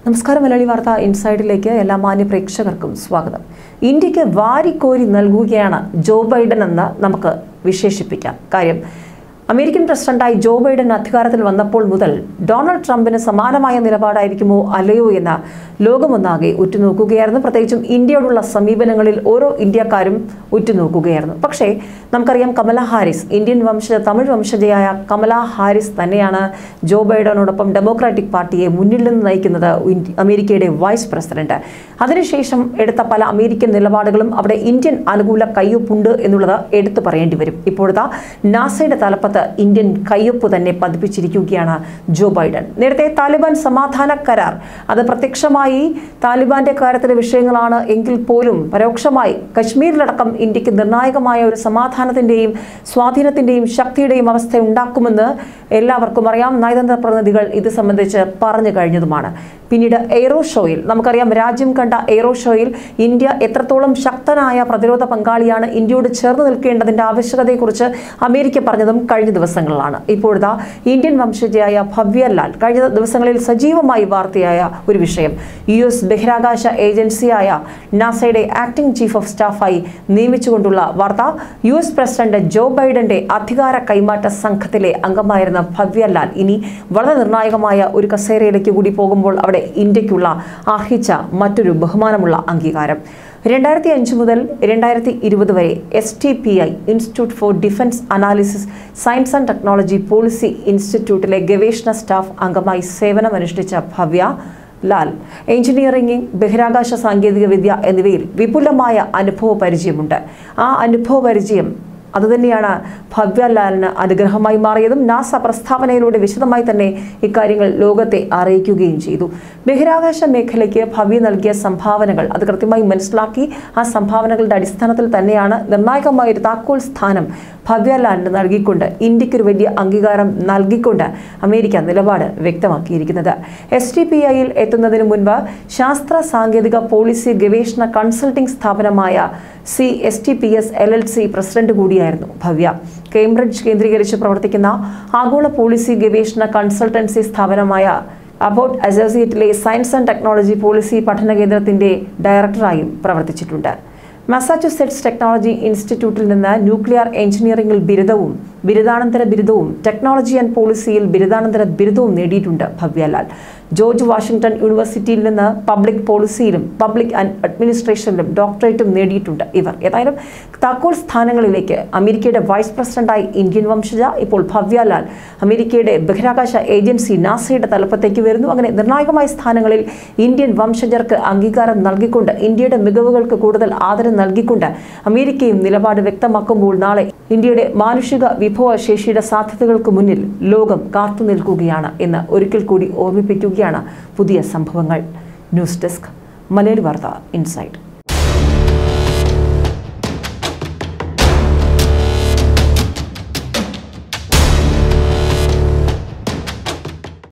നമസ്കാരം മലയാളി വാർത്ത ഇൻസൈഡിലേക്ക് എല്ലാ മാന്യ പ്രേക്ഷകർക്കും സ്വാഗതം ഇന്ത്യക്ക് വാരിക്കോരി നൽകുകയാണ് ജോ ബൈഡൻ എന്ന് നമുക്ക് വിശേഷിപ്പിക്കാം കാര്യം അമേരിക്കൻ പ്രസിഡന്റായി ജോ ബൈഡൻ അധികാരത്തിൽ വന്നപ്പോൾ മുതൽ ഡൊണാൾഡ് ട്രംപിന് സമാനമായ നിലപാടായിരിക്കുമോ അല്ലയോ എന്ന് ലോകമൊന്നാകെ ഉറ്റുനോക്കുകയായിരുന്നു പ്രത്യേകിച്ചും ഇന്ത്യയോടുള്ള സമീപനങ്ങളിൽ ഓരോ ഇന്ത്യക്കാരും ഉറ്റുനോക്കുകയായിരുന്നു പക്ഷേ നമുക്കറിയാം കമല ഹാരിസ് ഇന്ത്യൻ വംശജ തമിഴ് വംശജയായ കമല ഹാരിസ് തന്നെയാണ് ജോ ബൈഡനോടൊപ്പം ഡെമോക്രാറ്റിക് പാർട്ടിയെ മുന്നിൽ നിന്ന് നയിക്കുന്നത് ഇന്ത്യ- അമേരിക്കയുടെ വൈസ് പ്രസിഡന്റ് അതിനുശേഷം എടുത്ത പല അമേരിക്കൻ നിലപാടുകളും അവിടെ ഇന്ത്യൻ അനുകൂല കയ്യൊപ്പുണ്ട് എന്നുള്ളത് എടുത്തു പറയേണ്ടി വരും ഇപ്പോഴത്തെ നാസയുടെ തലപ്പത്ത് ഇന്ത്യൻ കയ്യൊപ്പ് തന്നെ പതിപ്പിച്ചിരിക്കുകയാണ് ജോ ബൈഡൻ നേരത്തെ താലിബാൻ സമാധാന കരാർ അത് പ്രത്യക്ഷമായി താലിബാന്റെ കാര്യത്തിലെ വിഷയങ്ങളാണ് എങ്കിൽ പോലും പരോക്ഷമായി കശ്മീരിലടക്കം ഇന്ത്യക്ക് നിർണായകമായ ഒരു സമാധാനത്തിന്റെയും സ്വാധീനത്തിന്റെയും ശക്തിയുടെയും അവസ്ഥ ഉണ്ടാക്കുമെന്ന് എല്ലാവർക്കും അറിയാം നയതന്ത്ര പ്രതിനിധികൾ ഇത് സംബന്ധിച്ച് പറഞ്ഞു കഴിഞ്ഞതുമാണ് പിന്നീട് എയ്റോ ഷോയിൽ നമുക്കറിയാം രാജ്യം കണ്ട എയ്റോ ഷോയിൽ ഇന്ത്യ എത്രത്തോളം ശക്തനായ പ്രതിരോധ പങ്കാളിയാണ് ഇന്ത്യയോട് ചേർന്ന് നിൽക്കേണ്ടതിന്റെ ആവശ്യകതയെക്കുറിച്ച് അമേരിക്ക പറഞ്ഞതും കഴിഞ്ഞ ദിവസങ്ങളിലാണ് ഇപ്പോഴത്തെ ഇന്ത്യൻ വംശജയായ ഭവ്യ ലാൽ കഴിഞ്ഞ ദിവസങ്ങളിൽ സജീവമായി വാർത്തയായ ഒരു വിഷയം യു എസ് ബഹിരാകാശ ഏജൻസിയായ നാസയുടെ ആക്ടിംഗ് ചീഫ് ഓഫ് സ്റ്റാഫായി നിയമിച്ചുകൊണ്ടുള്ള വാർത്ത യു എസ് പ്രസിഡന്റ് ജോ ബൈഡന്റെ അധികാര കൈമാറ്റ സംഘത്തിലെ അംഗമായിരുന്ന ഭവ്യ ലാൽ ഇനി വളരെ നിർണായകമായ ഒരു കസേരയിലേക്ക് കൂടി പോകുമ്പോൾ അവിടെ ഇന്ത്യക്കുള്ള അർഹിച്ച മറ്റൊരു ബഹുമാനമുള്ള അംഗീകാരം രണ്ടായിരത്തി അഞ്ച് മുതൽ രണ്ടായിരത്തി ഇരുപത് വരെ S T P I institute for defence analysis science and technology policy ഇൻസ്റ്റിറ്റ്യൂട്ടിലെ ഗവേഷണ സ്റ്റാഫ് അംഗമായി സേവനമനുഷ്ഠിച്ച ഭവ്യ ലാൽ എഞ്ചിനീയറിംഗ് ബഹിരാകാശ സാങ്കേതികവിദ്യ എന്നിവയിൽ വിപുലമായ അനുഭവ പരിചയമുണ്ട് ആ അനുഭവ പരിചയം അതുതന്നെയാണ് ഭവ്യലാലിന് അനുഗ്രഹമായി മാറിയതും നാസ പ്രസ്താവനയിലൂടെ വിശദമായി തന്നെ ഇക്കാര്യങ്ങൾ ലോകത്തെ അറിയിക്കുകയും ചെയ്തു ബഹിരാകാശ മേഖലയ്ക്ക് ഭവ്യ നൽകിയ സംഭാവനകൾ അത് കൃത്യമായി മനസ്സിലാക്കി ആ സംഭാവനകളുടെ അടിസ്ഥാനത്തിൽ തന്നെയാണ് നിർണായകമായ ഒരു താക്കോൽ സ്ഥാനം ഭവ്യലാലിന് നൽകിക്കൊണ്ട് ഇന്ത്യക്കൊരു വലിയ അംഗീകാരം നൽകിക്കൊണ്ട് അമേരിക്ക നിലപാട് വ്യക്തമാക്കിയിരിക്കുന്നത് എസ് ടി പി ഐയിൽ എത്തുന്നതിന് മുൻപ് ശാസ്ത്ര സാങ്കേതിക പോളിസി ഗവേഷണ കൺസൾട്ടിംഗ് സ്ഥാപനമായ C S T P S L L C president കൂടിയായിരുന്നു ഭവ്യ കേംബ്രിഡ്ജ് കേന്ദ്രീകരിച്ച് പ്രവർത്തിക്കുന്ന ആഗോള പോളിസി ഗവേഷണ കൺസൾട്ടൻസി സ്ഥാപനമായ അബൌട്ട് അസോസിയേറ്റിലെ സയൻസ് ആൻഡ് ടെക്നോളജി പോളിസി പഠന കേന്ദ്രത്തിന്റെ ഡയറക്ടറായും പ്രവർത്തിച്ചിട്ടുണ്ട് മസാച്യുസെറ്റ്സ് ടെക്നോളജി ഇൻസ്റ്റിറ്റ്യൂട്ടിൽ നിന്ന് ന്യൂക്ലിയർ എഞ്ചിനീയറിംഗിൽ ബിരുദവും ബിരുദാനന്തര ബിരുദവും ടെക്നോളജി ആൻഡ് പോളിസിയിൽ ബിരുദാനന്തര ബിരുദവും നേടിയിട്ടുണ്ട് ഭവ്യലാൽ ജോർജ് വാഷിംഗ്ടൺ യൂണിവേഴ്സിറ്റിയിൽ നിന്ന് പബ്ലിക് പോളിസിയിലും പബ്ലിക് ആൻഡ് അഡ്മിനിസ്ട്രേഷനിലും ഡോക്ടറേറ്റും നേടിയിട്ടുണ്ട് ഇവർ ഏതായാലും താക്കോൽ സ്ഥാനങ്ങളിലേക്ക് അമേരിക്കയുടെ വൈസ് പ്രസിഡന്റായി ഇന്ത്യൻ വംശജ ഇപ്പോൾ ഭവ്യലാൽ അമേരിക്കയുടെ ബഹിരാകാശ ഏജൻസി നാസയുടെ തലപ്പത്തേക്ക് വരുന്നു അങ്ങനെ നിർണായകമായ സ്ഥാനങ്ങളിൽ ഇന്ത്യൻ വംശജർക്ക് അംഗീകാരം നൽകിക്കൊണ്ട് ഇന്ത്യയുടെ മികവുകൾക്ക് കൂടുതൽ ആദരം നൽകിക്കൊണ്ട് അമേരിക്കയും നിലപാട് വ്യക്തമാക്കുമ്പോൾ നാളെ ഇന്ത്യയുടെ മാനുഷിക വിഭവശേഷിയുടെ സാധ്യതകൾക്ക് മുന്നിൽ ലോകം കാത്തു നിൽക്കുകയാണ് എന്ന് ഒരിക്കൽ കൂടി ഓർമ്മിപ്പിക്കുകയാണ് പുതിയ സംഭവങ്ങൾ ന്യൂസ് ഡെസ്ക് മലയാളി വാർത്ത ഇൻസൈറ്റ്